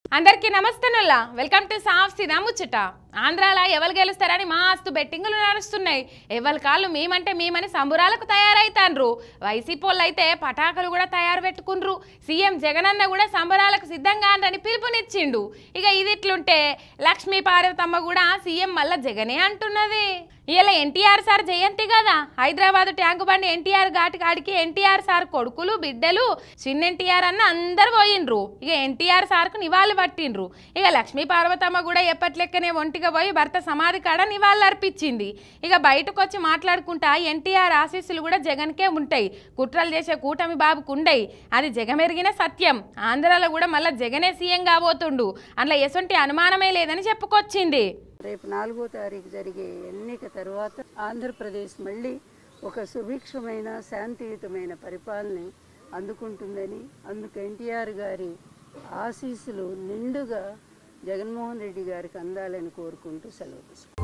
అందరికీ నమస్తేనుల్లా welcome to సాఫ్ సిదా ముచ్చట ఆంధ్రాలో ఎవరు గెలుస్తారని మస్తు బెట్టింగులు నడుస్తున్నాయి ఎవరి కాళ్ళు మేమంటే మేమని సంబురాలకు తయారైతాండ్రు వైసీపీ వాళ్ళు అయితే పటాకులు కూడా తయారు పెట్టుకుండ్రు సీఎం జగనన్న కూడా సంబరాలకు సిద్ధంగా అని పిలుపునిచ్చిండు ఇక ఇది ఇట్లుంటే లక్ష్మీ పార్వతమ్మ కూడా సీఎం మళ్ళా జగనే అంటున్నది ఇలా ఎన్టీఆర్ సార్ జయంతి కదా హైదరాబాద్ ట్యాంకు బండి ఎన్టీఆర్ ఘాటి కాడికి ఎన్టీఆర్ సార్ కొడుకులు బిడ్డలు చిన్న ఎన్టీఆర్ అన్న అందరు పోయిండ్రు ఇక ఎన్టీఆర్ సార్కు నివాళులు పట్టిండ్రు ఇక లక్ష్మీ పార్వతమ్మ కూడా ఎప్పట్లెక్కనే ఒంటిగా పోయి భర్త సమాధి కాడ నివాళులు అర్పించింది ఇక బయటకు వచ్చి మాట్లాడుకుంటా ఎన్టీఆర్ ఆశీస్సులు కూడా జగన్కే ఉంటాయి కుట్రలు చేసే కూటమి బాబుకు ఉండయి అది జగమెరిగిన సత్యం ఆంధ్రాలో కూడా మళ్ళీ జగనే సీఎం కాబోతుండు అందులో ఎసొంటి అనుమానమే లేదని చెప్పుకొచ్చింది రేపు నాలుగో తారీఖు జరిగే ఎన్నిక తరువాత ఆంధ్రప్రదేశ్ మళ్ళీ ఒక సుభిక్షమైన శాంతియుతమైన పరిపాలన అందుకుంటుందని అందుకు ఎన్టీఆర్ గారి ఆశీస్సులు నిండుగా జగన్మోహన్ రెడ్డి గారికి అందాలని కోరుకుంటూ సెలవు తీసుకుంటాను.